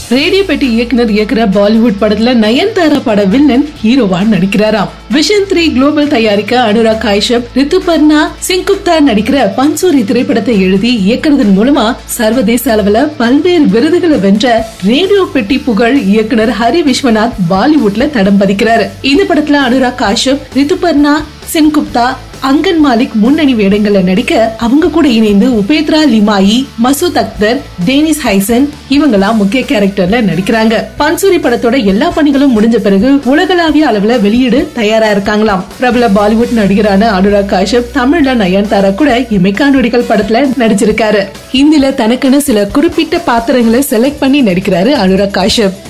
radio பெட்டி இயக்குனர் இயக்குற பாலிவுட் படத்துல நயன்தாரா பட வில்லன் ஹீரோவா நடிக்கிறாராம் விஷன் த்ரீ குளோபல் தயாரிக்க அனுராக் காய்ஷப் ரித்துபர்ணா சிங்குப்தா நடிக்கிற பன்சூரி திரைப்படத்தை எழுதி இயக்குறதன் மூலமா சர்வதேச அளவுல பல்வேறு விருதுகளை வென்ற ரேடியோ பெட்டி புகழ் இயக்குனர் ஹரி விஸ்வநாத் பாலிவுட்ல தடம் பதிக்கிறாரு இந்த படத்துல அனுராக் காஷ்யப் ரித்துபர்ணா சென்குப்தா அங்கன் மாலிக் முன்னணி வேடங்கள்ல நடிக்க அவங்க கூட இணைந்து உபேத்ரா லிமாயி மசூத் அக்தர் டேனிஸ் ஹைசன் இவங்கெல்லாம் முக்கிய கேரக்டர்ல நடிக்கிறாங்க பன்சூரி படத்தோட எல்லா பணிகளும் முடிஞ்ச பிறகு உலகளாவிய அளவுல வெளியீடு தயாரா இருக்காங்களாம் பிரபல பாலிவுட் நடிகரான அனுராக் காஷ்யப் தமிழ்ல நயன்தாரா கூட இமைக்கா நொடிகள் படத்துல நடிச்சிருக்காரு ஹிந்தில தனக்குன்னு சில குறிப்பிட்ட பாத்திரங்களை செலக்ட் பண்ணி நடிக்கிறாரு அனுராக் காஷ்யப்